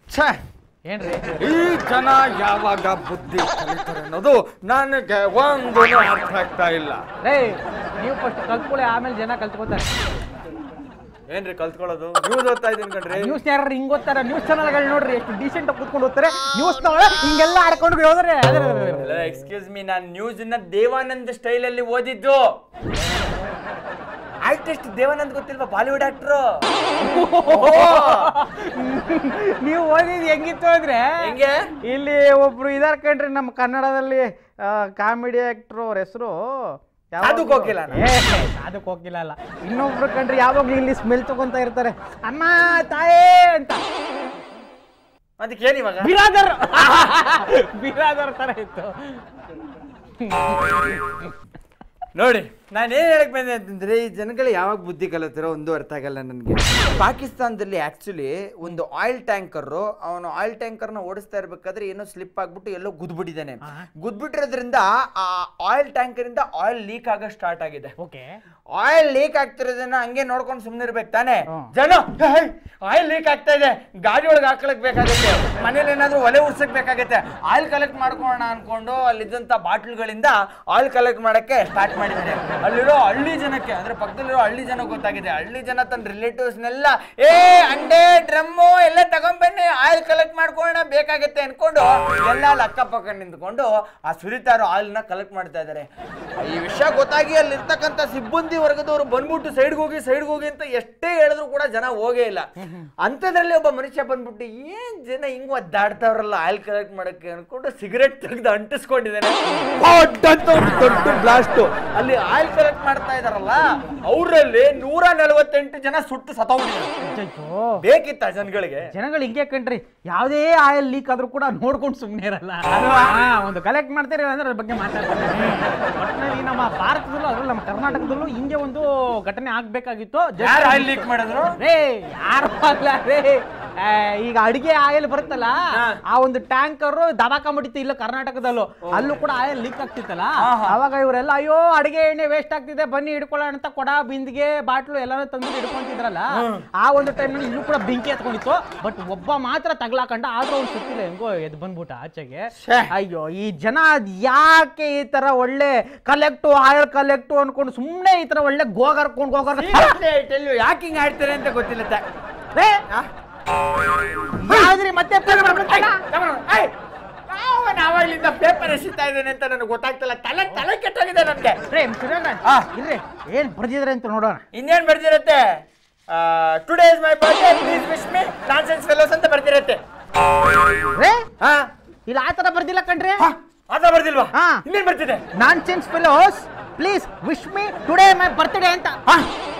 ಛೇ ಏನ್ರಿ ಈ ಜನ ಯಾವಾಗ ಬುದ್ಧಿ ಕಲಿತಾರೆ ಅನ್ನೋದು ನನಗೆ ಒಂದು ಅರ್ಥ ಆಗ್ತಾ ಇಲ್ಲ ರೇ ನೀವು ಫಸ್ಟ್ ಕಲ್ತ್ಕೊಳ್ಳಿ ಆಮೇಲೆ ಜನ ಕಲ್ತ್ಕೋತಾರೆ ಏನ್ರಿ ಕಲ್ತ್ಕೊಳ್ಳೋದು ನ್ಯೂಸ್ ಓದ್ತಾ ಇದೀನಿ ಕಣ್ರಿ ನ್ಯೂಸ್ ಯಾರು ಹಿಂಗ್ ಓದ್ತಾರ ನ್ಯೂಸ್ ಚಾನಲ್ಗಳು ನೋಡ್ರಿ ಎಷ್ಟು ಡೀಸೆಂಟ್ ಆಗಿ ಕೂತ್ಕೊಂಡು ಓದ್ತಾರೆ ನ್ಯೂಸ್ ಹಿಂಗೆಲ್ಲ ಆಡ್ಕೊಂಡು ಹೋದ್ರೆ ಎಕ್ಸ್ಕ್ಯೂಸ್ ಮೀ ನಾನು ನ್ಯೂಸ್ ನ ದೇವಾನಂದ್ ಸ್ಟೈಲ್ ಅಲ್ಲಿ ಓದಿದ್ದು ಆರ್ಟಿಸ್ಟ್ ದೇವಾನಂದ್ ಗೊತ್ತಿಲ್ವಾ ಬಾಲಿವುಡ್ ಆಕ್ಟ್ರು ನೀವು ಓದಿದ್ ಹೆಂಗಿತ್ತು ಅಂದ್ರೆ ಹೆಂಗೆ ಇಲ್ಲಿ ಒಬ್ರು ಇದಾರ ಕಣ್ರಿ ನಮ್ಮ ಕನ್ನಡದಲ್ಲಿ ಕಾಮಿಡಿ ಆಕ್ಟ್ರು ಅವ್ರ ಹೆಸರು ಸಾಧು ಕೋಕಿಲನ? ಅದಕ್ಕೆ ಹೋಗಿಲ್ಲ ಅಲ್ಲ ಇನ್ನೊಬ್ರು ಕಂಡ್ರಿ ಯಾವಾಗ್ಲೂ ಇಲ್ಲಿ ಸ್ಮೆಲ್ ತಗೊಂತ ಇರ್ತಾರೆ ಅಮ್ಮ ತಾಯೇ ಅಂತ ಅದಕ್ಕೆ ಏನ್ ಇವಾಗ ಬಿರಾದರ್ ಬಿರಾದರ್ ತರ ಇತ್ತು ನೋಡಿ ನಾನು ಏನ್ ಹೇಳಕ್ ಬಂದೆ ಅಂತಂದ್ರೆ ಈ ಜನಗಳು ಯಾವಾಗ ಬುದ್ಧಿ ಕಲಿತಾರೋ ಒಂದು ಅರ್ಥ ಆಗಲ್ಲ ನನಗೆ ಪಾಕಿಸ್ತಾನದಲ್ಲಿ ಆಕ್ಚುಲಿ ಒಂದು ಆಯಿಲ್ ಟ್ಯಾಂಕರ್ ಅವನು ಆಯಿಲ್ ಟ್ಯಾಂಕರ್ ನ ಓಡಿಸ್ತಾ ಇರ್ಬೇಕಾದ್ರೆ ಏನೋ ಸ್ಲಿಪ್ ಆಗ್ಬಿಟ್ಟು ಎಲ್ಲೋ ಗುದ್ಬಿಟ್ಟಿದ್ದಾನೆ ಗುದ್ಬಿಟ್ಟಿರೋದ್ರಿಂದ ಆ ಆಯಿಲ್ ಟ್ಯಾಂಕರ್ ಇಂದ ಆಯಿಲ್ ಲೀಕ್ ಆಗೋ ಸ್ಟಾರ್ಟ್ ಆಗಿದೆ ಓಕೆ ಆಯಿಲ್ ಲೀಕ್ ಆಗ್ತಿರೋದನ್ನ ಹಂಗೆ ನೋಡ್ಕೊಂಡು ಸುಮ್ಮನೆ ಇರ್ಬೇಕು ತಾನೆ ಹ್ಮ್. ಜನ ಆಯಿಲ್ ಲೀಕ್ ಆಗ್ತಾ ಇದೆ ಗಾಡಿ ಒಳಗೆ ಹಾಕೊಳಕ್ ಬೇಕಾಗುತ್ತೆ ಮನೇಲಿ ಏನಾದ್ರೂ ಒಲೆ ಉರ್ಸಕ್ ಬೇಕಾಗುತ್ತೆ ಆಯಿಲ್ ಕಲೆಕ್ಟ್ ಮಾಡ್ಕೊಳ್ಳೋಣ ಅನ್ಕೊಂಡು ಅಲ್ಲಿದ್ದಂತ ಬಾಟ್ಲ್ಗಳಿಂದ ಆಯಿಲ್ ಕಲೆಕ್ಟ್ ಮಾಡಕ್ಕೆ ಸ್ಟಾರ್ಟ್ ಮಾಡಿದ್ದಾರೆ ಅಲ್ಲಿರೋ ಹಳ್ಳಿ ಜನಕ್ಕೆ ಅಂದ್ರೆ ಪಕ್ಕದಲ್ಲಿರೋ ಹಳ್ಳಿ ಜನ ಗೊತ್ತಾಗಿದೆ ಹಳ್ಳಿ ಜನ ತನ್ನ ರಿಲೇಟಿವ್ಸ್ನೆಲ್ಲ ಏ ಅಂಡೆ ಡ್ರಮ್ಮು ಎಲ್ಲ ತಗೊಂಬನ್ನಿ ಆಯಿಲ್ ಕಲೆಕ್ಟ್ ಮಾಡ್ಕೊಳ್ಳೋಣ ಬೇಕಾಗುತ್ತೆ ಅನ್ಕೊಂಡು ಎಲ್ಲ ಅಲ್ಲಿ ಅಕ್ಕಪಕ್ಕ ನಿಂತ್ಕೊಂಡು ಆ ಸುರಿತಾ ಇರೋ ಆಯಿಲ್ನ ಕಲೆಕ್ಟ್ ಮಾಡ್ತಾ ಇದ್ದಾರೆ ಈ ವಿಷಯ ಗೊತ್ತಾಗಿ ಅಲ್ಲಿ ಇರ್ತಕ್ಕಂಥ ಸಿಬ್ಬಂದಿ ವರ್ಗದವರು ಬಂದ್ಬಿಟ್ಟು ಸೈಡ್ಗೆ ಹೋಗಿ ಸೈಡ್ಗೆ ಹೋಗಿ ಅಂತ ಎಷ್ಟೇ ಹೇಳಿದ್ರು ಕೂಡ ಜನ ಹೋಗೇ ಇಲ್ಲ ಅಂಥದ್ರಲ್ಲಿ ಒಬ್ಬ ಮನುಷ್ಯ ಬಂದ್ಬಿಟ್ಟು ಏನ್ ಜನ ಹಿಂಗ್ ಒದ್ದಾಡ್ತಾವ್ರಲ್ಲ ಆಯಿಲ್ ಕಲೆಕ್ಟ್ ಮಾಡಕ್ಕೆ ಅನ್ಕೊಂಡು ಸಿಗರೆಟ್ ತೆಗೆದು ಅಂಟಿಸ್ಕೊಂಡಿದ್ದಾನೆ ದೊಡ್ಡ ಅಂತ ಒಂದು ದೊಡ್ಡ ಬ್ಲಾಸ್ಟ್ ಅಲ್ಲಿ ಆಯಿಲ್ ಕಲೆಕ್ಟ್ ಮಾಡ್ತಾ ಇದಾರಲ್ಲ ಅವರಲ್ಲಿ ನೂರ ನಲವತ್ತೆಂಟು ಜನ ಸುಟ್ಟು ಸತ್ತೋಗ್ಬಿಟ್ಟಿದ್ದಾರೆ ಅಯ್ಯೋ ಬೇಕಿತ್ತ ಜನಗಳಿಗೆ ಜನಗಳು ಹಿಂಗೆ ಕಣ್ರಿ ಯಾವುದೇ ಆಯಿಲ್ ಲೀಕ್ ಆದ್ರೂ ಕೂಡ ನೋಡ್ಕೊಂಡು ಸುಮ್ಮನೆ ಇರಲ್ಲ ಹಾ, ಒಂದು ಕಲೆಕ್ಟ್ ಮಾಡ್ತೀರಿ ಅಂದ್ರೆ ಅದ್ರ ಬಗ್ಗೆ ಮಾತಾಡ್ತಾರೆ ಒಟ್ಟಿನಲ್ಲಿ ನಮ್ಮ ಭಾರತದಲ್ಲೂ ಅದ್ರಲ್ಲಿ ನಮ್ಮ ಕರ್ನಾಟಕದಲ್ಲೂ ಹಿಂಗೆ ಒಂದು ಘಟನೆ ಆಗ್ಬೇಕಾಗಿತ್ತು Just- ಯಾರು ಆಯಿಲ್ ಲೀಕ್ ಮಾಡಿದ್ರು ರೇ ಯಾರು ಅಲ್ಲ ರೇ ಆ, ಈಗ ಅಡಿಗೆ ಆಯಿಲ್ ಬರುತ್ತಲ್ಲ ಹಾ. ಆ ಒಂದು ಟ್ಯಾಂಕರ್ ದಬಾಕೊಂಬಿಟ್ಟಿತ್ತು ಇಲ್ಲ ಕರ್ನಾಟಕದಲ್ಲೂ ಅಲ್ಲೂ ಕೂಡ ಆಯಿಲ್ ಲೀಕ್ ಆಗ್ತಿತ್ತಲ್ಲ ಅವಾಗ ಇವರೆಲ್ಲ ಅಯ್ಯೋ ಅಡಿಗೆ ಎಣ್ಣೆ ವೇಸ್ಟ್ ಆಗ್ತಿದೆ ಬನ್ನಿ ಹಿಡ್ಕೊಳ್ಳೋಣ ಅಂತ ಕೊಡ ಬಿಂದಿಗೆ ಬಾಟ್ಲು ಎಲ್ಲಾನು ತಂದು ಹಿಡ್ಕೊಂತಿದ್ರಲ್ಲ ಆ ಒಂದು ಟೈಮ್ನಲ್ಲಿ ಇಲ್ಲೂ ಕೂಡ ಬೆಂಕಿ ಎತ್ಕೊಂಡಿತ್ತು ಬಟ್ ಒಬ್ಬ ಮಾತ್ರ ತಗ್ಲಾಕಂಡ ಆದ್ರೂ ಅವ್ನು ಸುತ್ತಿಲ್ಲ ಹೆಂಗೋ ಎದ್ ಬಂದ್ಬಿಟ್ಟ ಆಚೆಗೆ ಶ್ಯೇ. ಅಯ್ಯೋ ಈ ಜನ ಅದ್ ಯಾಕೆ ಈ ತರ ಒಳ್ಳೆ ಕಲೆಕ್ಟು ಆಯಿಲ್ ಕಲೆಕ್ಟು ಅನ್ಕೊಂಡು ಸುಮ್ನೆ ಈ ತರ ಒಳ್ಳೆ ಗೋಗರ್ಕೊಂಡು ಗೋಗರ್ ಯಾಕೆ ಹಿಂಗ್ ಆಡ್ತಾರೆ ಅಂತ ಗೊತ್ತಿಲ್ಲ ತ- ರೇ ಆ? ಯಾವ್ದ್ರಿ ಮತ್ತೆ ಏಯ್, ತಗೊಂಡು ಬಾ. ಏಯ್, ಅವನ್ ಆವಾಗ್ಲಿಂದ ಪೇಪರ್ ಎಸಿತಾ ಇದ್ದಾನೆ ಅಂತ ನನಗೆ ಗೊತ್ತಾಗ್ತಿಲ್ಲ ತಲೆ ತಲೆ ಕೆಟ್ಟೋಗಿದೆ ನನ್ಗೆ ರೇ ಸುರೇಂದ್ರ ಆ. ಇರ್ರಿ ಏನ್ ಬರ್ದಿದ್ರೆ ಅಂತ ನೋಡೋಣ ಇನ್ನೇನ್ ಬರ್ದಿರತ್ತೆ today is my birthday please wish me nonsense fellows ಅಂತ ಬರ್ದಿರತ್ತೆ ರೇ ಹಾ ಇಲ್ಲ ಆ ತರ ಬರ್ದಿಲ್ಲ ಕಣ್ರಿ ಹಾ, ಅದ ಬರ್ದಿಲ್ವಾ ಹಾ. ಇನ್ನೇನ್ ಬರ್ತಿದೆ nonsense fellows please wish me today my birthday ಅಂತ ಹಾ,